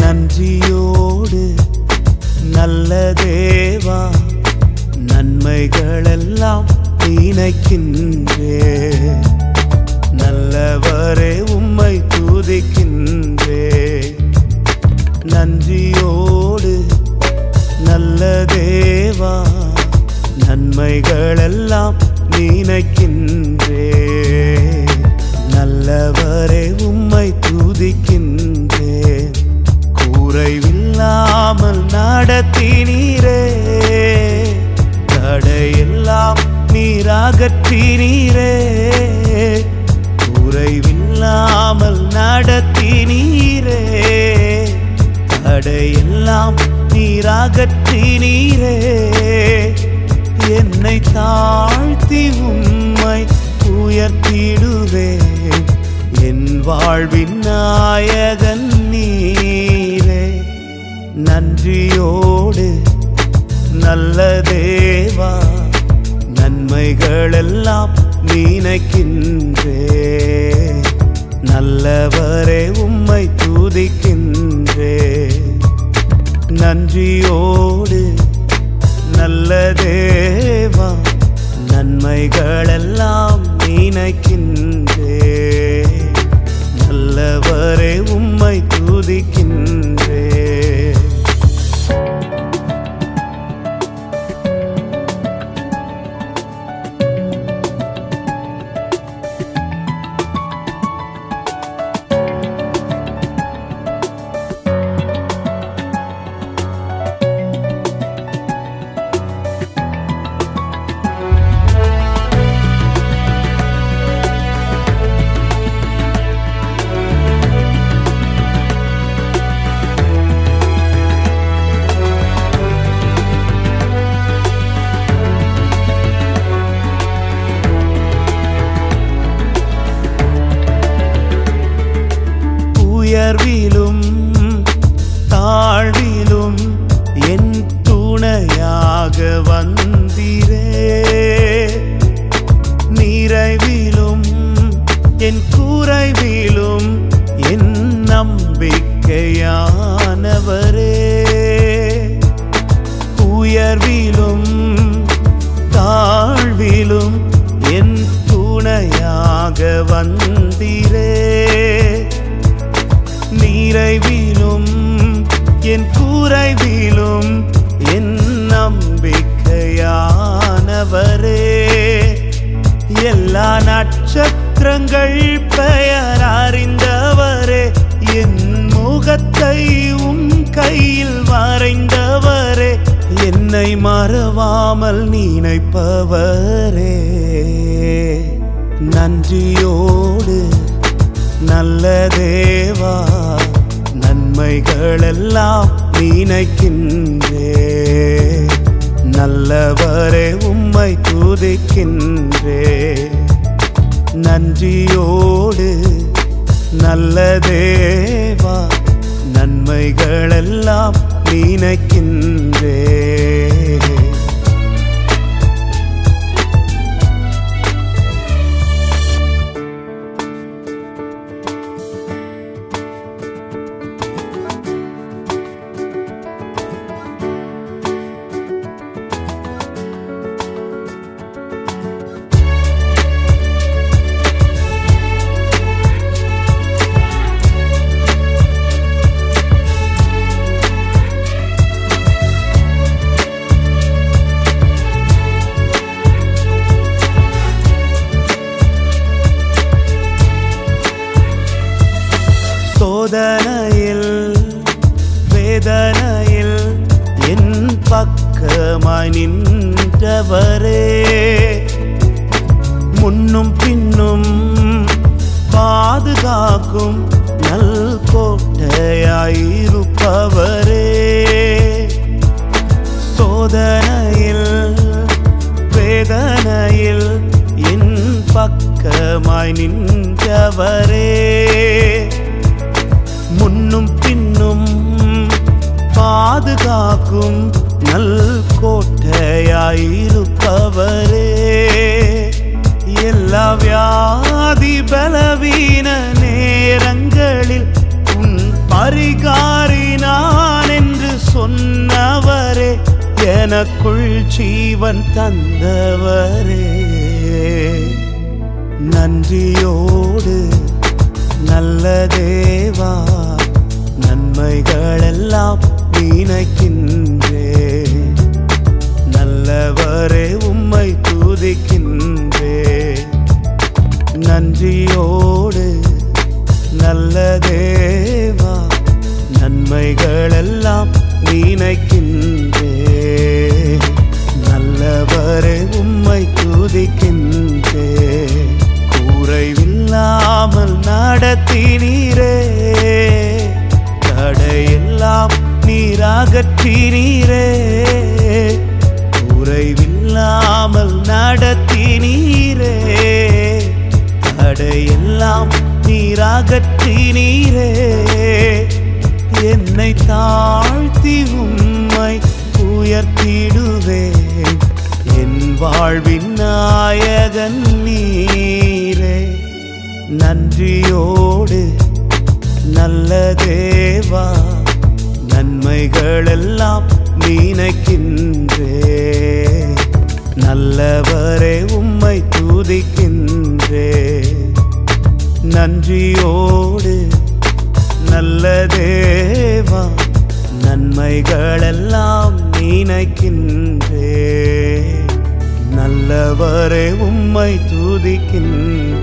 நன்றியோடு நல்ல தேவா நன்மைகளெல்லாம் நினைக்கின்றே நல்லவரே உம்மை துதிக்கின்றே நன்றியோடு நல்ல தேவா நன்மைகளெல்லாம் நினைக்கின்றே நல்லவரே உம்மை துதிக்கின்றே குறைவில்லாமல் நடத்தினீரே தடையெல்லாம் நீராகற்றினீரே குறைவில்லாமல் நடத்தினீரே தடையெல்லாம் நீராகற்றினீரே என்னை தாழ்த்தி உம்மை உயர்த்திடுவேன் என் வாழ்வின் நாயகன் நீரே நன்றியோடு நல்ல தேவா நன்மைகளெல்லாம் நினைக்கின்றே நல்லவரே உம்மை துதிக்கின்றே நன்றியோடு நல்ல தேவா நன்மைகளெல்லாம் நினைக்கின்றே நல்லவரே உம்மை துதிக்கின்றே உயர்விலும் தாழ்விலும் என் துணையாக வந்திரே நிறைவிலும் என் குறைவிலும் என் நம்பிக்கையானவரே உயர்விலும் தாழ்விலும் என் துணையாக வந்திரே நிறைவிலும் என் குறைவிலும் என் நம்பிக்கையானவரே எல்லா நட்சத்திரங்கள் பெயர் அறிந்தவரே என் முகத்தை உம் கையில் வரைந்தவரே என்னை மறவாமல் நினைப்பவரே நன்றியோடு நல்ல தேவா நன்மைகளெல்லாம் நினைக்கின்றே நல்லவரே உம்மை துதிக்கின்றே நன்றியோடு நல்ல தேவா நன்மைகளெல்லாம் நினைக்கின்றே சோதனையில் வேதனையில் என் பக்கமாய் நின்றவரே முன்னும் பின்னும் பாதுகாக்கும் நல் கோட்டையாயிருப்பவரே சோதனையில் வேதனையில் என் பக்கமாய் நின்றவரே முன்னும் பின்னும் பாதுகாக்கும் நல் கோட்டையாயிருப்பவரே எல்லா வியாதி பலவீன நேரங்களில் உன் பரிகாரினால் எனக்குள் ஜீவன் தந்தவரே நன்றியோடு நல்ல தேவா நன்மைகளெல்லாம் நினைக்கின்றே நல்லவரே உம்மை துதிக்கின்றே நன்றியோடு நல்ல தேவா நன்மைகளெல்லாம் நினைக்கின்றே நல்லவரே உம்மை துதிக்கின்றே குறைவில்லாமல் நடத்தினீரே தடையெல்லாம் நீராகற்றினீரே குறைவில்லாமல் நடத்தினீரே தடையெல்லாம் நீராகற்றினீரே என்னை தாழ்த்தி உம்மை உயர்த்திடுவேன் என் வாழ்வின் நாயகன் நீரே நன்றியோடு நல்ல தேவா நன்மைகளெல்லாம் நினைக்கின்றே நல்லவரே உம்மை துதிக்கின்றே நன்றியோடு நல்ல தேவா நன்மைகளெல்லாம் நினைக்கின்றே நல்லவரே உம்மை துதிக்கின்றே